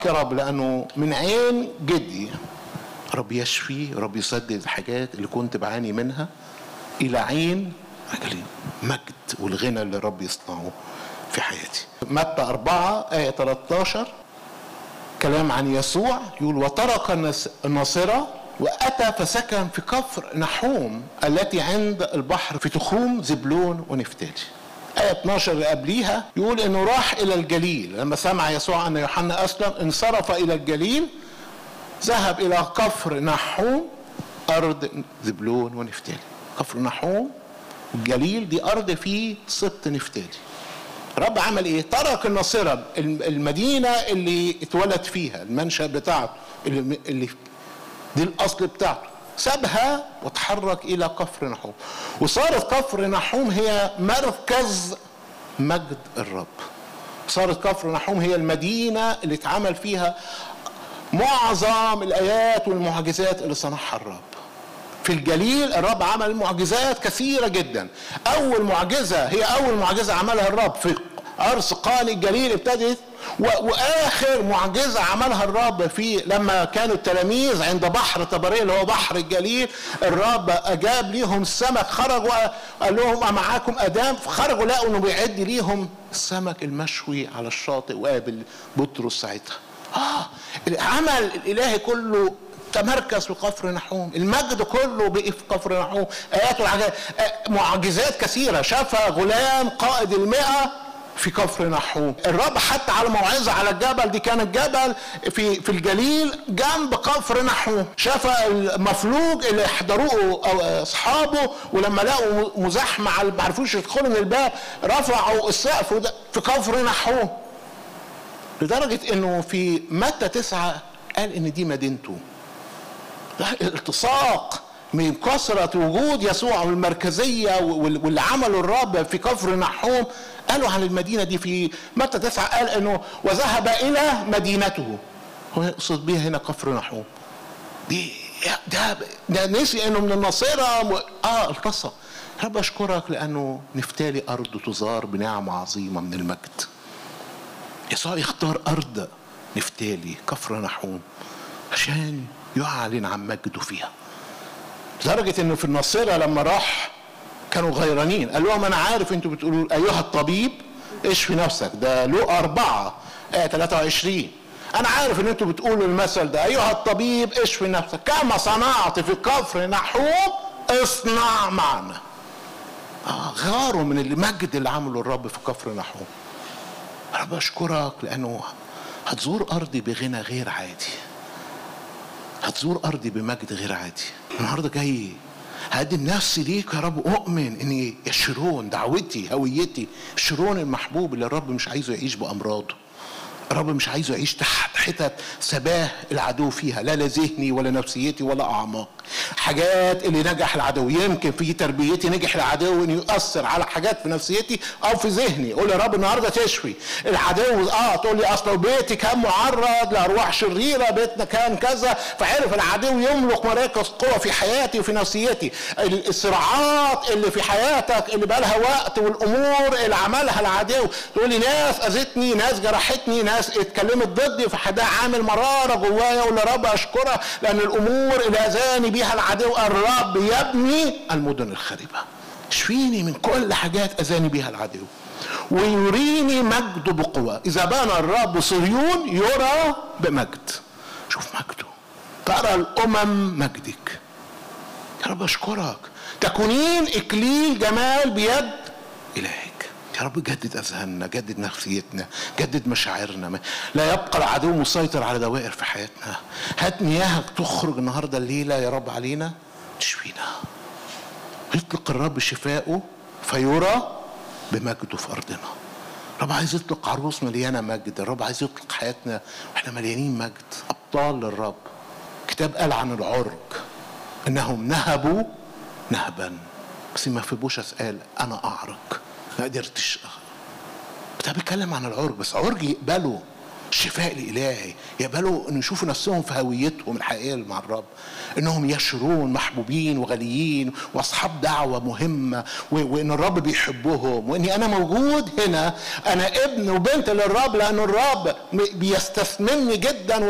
يا رب لانه من عين جدي رب يشفي رب يسدد الحاجات اللي كنت بعاني منها الى عين عجلين مجد والغنى اللي رب يصنعه في حياتي متى أربعة آية 13 كلام عن يسوع يقول وترك الناصرة وأتى فسكن في كفر نحوم التي عند البحر في تخوم زبلون ونفتالي آية 12 اللي قبليها يقول إنه راح إلى الجليل لما سمع يسوع أن يوحنا أسلم انصرف إلى الجليل ذهب إلى كفر نحوم أرض زبلون ونفتالي كفر نحوم الجليل دي أرض فيه سبط نفتالي رب عمل ايه ترك الناصرة المدينة اللي اتولد فيها المنشأ بتاعته اللي, اللي دي الاصل بتاعته سابها وتحرك الى كفر نحوم وصارت كفر نحوم هي مركز مجد الرب صارت كفر نحوم هي المدينة اللي اتعمل فيها معظم الايات والمعجزات اللي صنعها الرب في الجليل الرب عمل معجزات كثيره جدا اول معجزه هي اول معجزه عملها الرب في عرس قاني الجليل ابتدت واخر معجزه عملها الرب في لما كانوا التلاميذ عند بحر طبريه اللي هو بحر الجليل الرب اجاب ليهم السمك خرجوا قال لهم امعاكم ادام فخرجوا لقوا انه بيعد ليهم السمك المشوي على الشاطئ وقابل بطرس ساعتها اه العمل الالهي كله تمركز في كفر نحوم المجد كله بقي في كفر نحوم ايات والعجائب معجزات كثيره شاف غلام قائد المئة في كفر نحوم الرب حتى على موعظة على الجبل دي كان الجبل في في الجليل جنب كفر نحوم شاف المفلوج اللي حضروه اصحابه ولما لقوا مزاحمه على ما عرفوش يدخلوا من الباب رفعوا السقف في كفر نحوم لدرجه انه في متى تسعه قال ان دي مدينته التصاق من كثرة وجود يسوع والمركزية واللي عمله الرب في كفر نحوم قالوا عن المدينة دي في متى تسعة قال انه وذهب الى مدينته هو يقصد بيها هنا كفر نحوم دي ده ده نسي انه من الناصرة م... اه التصق رب اشكرك لانه نفتالي ارض تزار بنعمة عظيمة من المجد يسوع يختار ارض نفتالي كفر نحوم عشان يعلن عن مجده فيها لدرجة انه في الناصرة لما راح كانوا غيرانين قال لهم انا عارف انتوا بتقولوا ايها الطبيب اشفي نفسك ده له أربعة آية 23 أنا عارف إن أنتوا بتقولوا المثل ده أيها الطبيب اشفي نفسك كما صنعت في كفر نحوم اصنع معنا آه غاروا من المجد اللي عمله الرب في كفر نحوم رب أشكرك لأنه هتزور أرضي بغنى غير عادي هتزور أرضي بمجد غير عادي النهارده جاي هقدم نفسي ليك يا رب اؤمن اني يا شيرون دعوتي هويتي شيرون المحبوب اللي الرب مش عايزه يعيش بامراضه الرب مش عايزه يعيش تحت حتت سباه العدو فيها لا لا ذهني ولا نفسيتي ولا اعماق حاجات اللي نجح العدو يمكن في تربيتي نجح العدو انه يؤثر على حاجات في نفسيتي او في ذهني قول يا رب النهارده تشفي العدو اه تقول لي اصل بيتي كان معرض لارواح شريره بيتنا كان كذا فعرف العدو يملك مراكز قوه في حياتي وفي نفسيتي الصراعات اللي في حياتك اللي بقى لها وقت والامور اللي عملها العدو تقول لي ناس اذتني ناس جرحتني ناس اتكلمت ضدي فده عامل مراره جوايا اقول يا رب اشكرك لان الامور اللي اذاني بيها العدو الرب يبني المدن الخربه اشفيني من كل حاجات اذاني بيها العدو ويريني مجده بقوة إذا بان الرب صهيون يرى بمجد شوف مجده ترى الأمم مجدك يا رب أشكرك تكونين إكليل جمال بيد إلهك يا رب جدد أذهاننا جدد نفسيتنا جدد مشاعرنا لا يبقى العدو مسيطر على دوائر في حياتنا هات مياهك تخرج النهاردة الليلة يا رب علينا تشفينا يطلق الرب شفاؤه فيرى بمجده في ارضنا الرب عايز يطلق عروس مليانه مجد الرب عايز يطلق حياتنا واحنا مليانين مجد ابطال للرب كتاب قال عن العرج انهم نهبوا نهبا بس ما في بوشس قال انا اعرج ما قدرتش كتاب بيتكلم عن العرج بس عرج يقبله الشفاء الالهي يقبلوا ان يشوفوا نفسهم في هويتهم الحقيقيه مع الرب انهم يشرون محبوبين وغاليين واصحاب دعوه مهمه وان الرب بيحبهم واني انا موجود هنا انا ابن وبنت للرب لان الرب بيستثمرني جدا